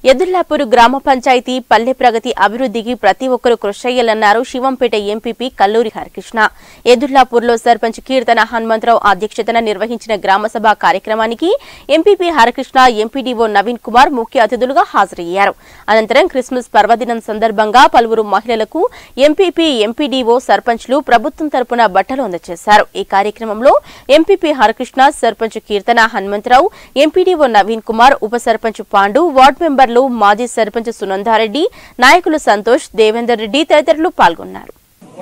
ఎదుర్లాపూర్ గ్రామ పంచాయతీ పల్లె ప్రగతి అభివృద్ధికి ప్రతి ఒక్కరూ కృషి చేయాలన్నారు శివంపేట ఎంపీపీ కల్లూరి హరికృష్ణ ఎదుర్లాపూర్లో సర్పంచ్ కీర్తన హనుమంతరావు అధ్యక్షతన నిర్వహించిన గ్రామసభ కార్యక్రమానికి ఎంపీపీ హరికృష్ణ ఎంపీడీఓ నవీన్ కుమార్ ముఖ్య అతిథులుగా హాజరయ్యారు అనంతరం క్రిస్మస్ పర్వదినం సందర్భంగా పలువురు మహిళలకు ఎంపీపీ ఎంపీడీఓ సర్పంచ్లు ప్రభుత్వం తరపున బట్టలు అందజేశారు ఈ కార్యక్రమంలో ఎంపీపీ హరికృష్ణ సర్పంచ్ కీర్తన హనుమంతరావు ఎంపీడీఓ నవీన్ కుమార్ ఉప సర్పంచ్ పాండు వార్డు మెంబర్లు మాజీ సర్పంచ్ సునందారెడ్డి నాయకులు సంతోష్ దేవేందర్ రెడ్డి తదితరులు పాల్గొన్నారు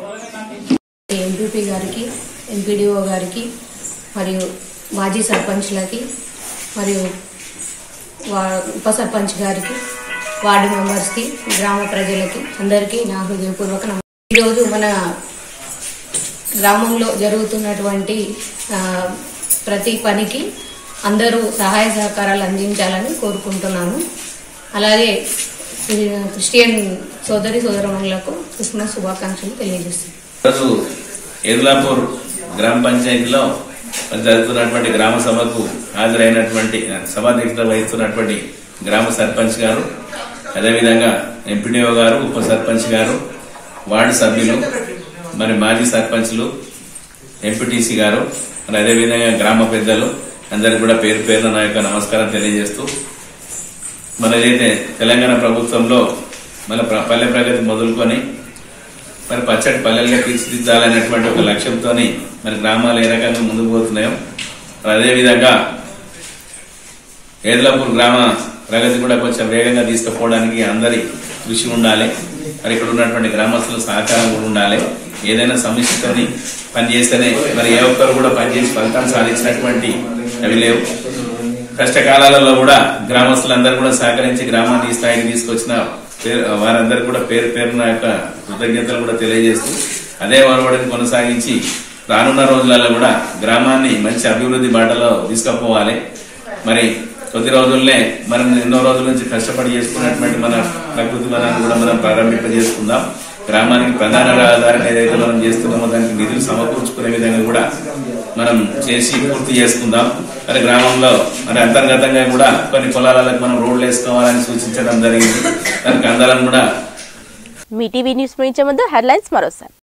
ఎంపీపీ గారికి ఎంపీడీఓ గారికి మరియు మాజీ సర్పంచ్లకి మరియు వా- ఉప సర్పంచ్ గారికి వార్డు మెంబర్స్కి గ్రామ ప్రజలకి అందరికీ నా హృదయపూర్వక నమ ఈరోజు మన గ్రామంలో జరుగుతున్నటువంటి ఆ, ప్రతి పనికి అందరూ సహాయ సహకారాలు అందించాలని కోరుకుంటున్నాను అలాగే ఈ క్రిస్టియన్ సోదరి సోదరమణులకు క్రిస్మస్ శుభాకాంక్షలు తెలియజేస్తున్నాను ఈరోజు ఏదులాపూర్ గ్రామ పంచాయతీలో మరి జరుగుతున్నటువంటి గ్రామ సభకు హాజరైనటువంటి సభాధ్యక్షత వహిస్తున్నటువంటి గ్రామ సర్పంచ్ గారు అదేవిధంగా ఎంపీడీఓ గారు ఉప సర్పంచ్ గారు వార్డు సభ్యులు మరి మాజీ సర్పంచ్లు ఎంపీటీసీ గారు మరి అదేవిధంగా గ్రామ పెద్దలు అందరికి కూడా పేరు పేరున నా యొక్క నమస్కారం తెలియజేస్తూ మన ఏదైతే తెలంగాణ ప్రభుత్వంలో మన ప్ర- పల్లె ప్రగతి మొదలుకొని మరి పచ్చటి పల్లెలుగా తీర్చిదిద్దాలనేటువంటి ఒక లక్ష్యంతో మరి గ్రామాలు ఏ రకంగా ముందుకు పోతున్నాయో మరి అదేవిధంగా ఏదలాపూర్ గ్రామ ప్రగతి కూడా కొంచెం వేగంగా తీసుకుపోవడానికి అందరి కృషి ఉండాలి మరి ఇక్కడ ఉన్నటువంటి గ్రామస్తుల సహకారం కూడా ఉండాలి ఏదైనా సమస్యతోని పనిచేస్తేనే మరి ఏ ఒక్కరు కూడా పనిచేసి ఫలితాలు సాధించినటువంటి అవి లేవు కష్టకాలాలలో కూడా గ్రామస్తులందరూ కూడా సహకరించి గ్రామాన్ని ఈ స్థాయికి తీసుకొచ్చిన పేరు- వారందరికీ కూడా పేరు పేరున యొక్క కృతజ్ఞతలు కూడా తెలియజేస్తూ అదే వరవడిని కొనసాగించి రానున్న రోజులలో కూడా గ్రామాన్ని మంచి అభివృద్ధి బాటలో తీసుకుపోవాలి మరి కొద్ది రోజుల్నే మనం ఎన్నో రోజుల నుంచి కష్టపడి చేసుకున్నటువంటి మన ప్రకృతి వనాన్ని కూడా మనం ప్రారంభింపజేసుకుందాం గ్రామానికి ప్రధాన రహదారిని ఏదైతే మనం చేస్తున్నామో దానికి నిధులు సమకూర్చుకునే విధంగా కూడా మనం చేసి పూర్తి చేసుకుందాం మరి గ్రామంలో మరి అంతర్గతంగా కూడా కొన్ని పొలాలకు మనం రోడ్లు వేసుకోవాలని సూచించడం జరిగింది దానికి అందరం కూడా మీ టీవీ న్యూస్ ముగించే ముందు హెడ్లైన్స్ మరోసారి